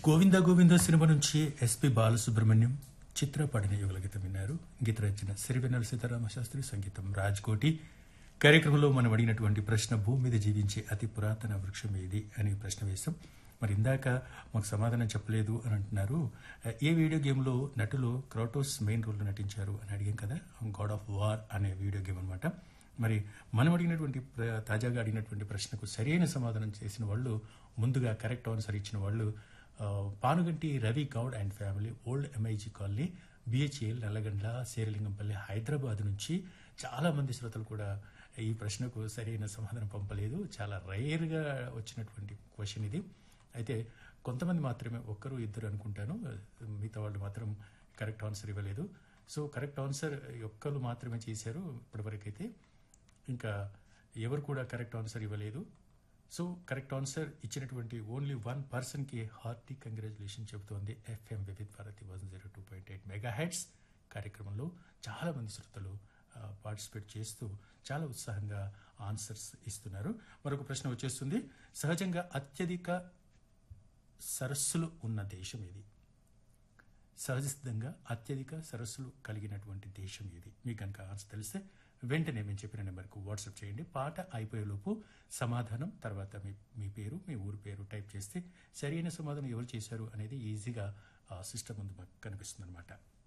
Govinda Govinda cinema నుంచి S P Balasubrahmanyam Chitra పాడిన యుగల గీతం విన్నారు గీత రచన సిరివెన్నెల సీతారామ శాస్త్రి సంగీతం రాజ్ కోటి కార్యక్రమంలో మనం అడిగినటువంటి ప్రశ్న భూమి మీద జీవించే అతి పురాతన వృక్షం ఏది అని ప్రశ్న వేశాం మరి ఇందాక మాకు సమాధానం చెప్పలేదు అని అంటున్నారు ఏ వీడియో గేమ్లో నటులు క్రోటోస్ మెయిన్ రోల్లో నటించారు అని అడిగాం కదా గాడ్ ఆఫ్ వార్ అనే వీడియో గేమ్ అనమాట మరి మనం అడిగినటువంటి ప్ర- తాజాగా అడిగినటువంటి ప్రశ్నకు సరైన సమాధానం చేసిన వాళ్ళు ముందుగా కరెక్ట్ ఆన్సర్ ఇచ్చిన వాళ్ళు ఆ, Panuganti Ravi Goud and family old M I G colony B H E L Nallagandla Serilingampally Hyderabad నుంచి చాలా మంది శ్రోతలు కూడా ఈ ప్రశ్నకు సరైన సమాధానం పంపలేదు చాలా రైర్గా వచ్చినటువంటి క్వశ్చన్ ఇది అయితే కొంతమంది మాత్రమే ఒక్కరు ఇద్దరు అనుకుంటాను మిగతా వాళ్ళు మాత్రం కరెక్ట్ ఆన్సర్ ఇవ్వలేదు సో కరెక్ట్ ఆన్సర్ ఒక్కరు మాత్రమే చేశారు ఇప్పటివరకైతే ఇంకా ఎవరు కూడా కరెక్ట్ ఆన్సర్ ఇవ్వలేదు సో కరెక్ట్ ఆన్సర్ ఇచ్చినటువంటి ఓన్లీ వన్ పర్సన్కి హార్టీ కంగ్రాచులేషన్ చెబుతోంది F M Vividh Bharati one zero two point eight mega heads కార్యక్రమంలో చాలా మంది శ్రోతలు పార్టిసిపేట్ చేస్తూ చాలా ఉత్సాహంగా ఆన్సర్స్ ఇస్తున్నారు మరొక ప్రశ్న వచ్చేస్తుంది సహజంగా అత్యధిక సరస్సులు ఉన్న దేశం ఇది సహజ సిద్ధంగా అత్యధిక సరస్సులు కలిగినటువంటి దేశం ఇది మీకు కనుక ఆన్సర్ తెలిస్తే వెంటనే మేము చెప్పిన నెంబర్కు వాట్సాప్ చేయండి పాట అయిపోయేలోపు సమాధానం తర్వాత మీ మీ పేరు మీ ఊరు పేరు టైప్ చేస్తే సరైన సమాధానం ఎవరు చేశారు అనేది ఈజీగా సిస్టమ్ ముందు మాకు కనిపిస్తుంది అనమాట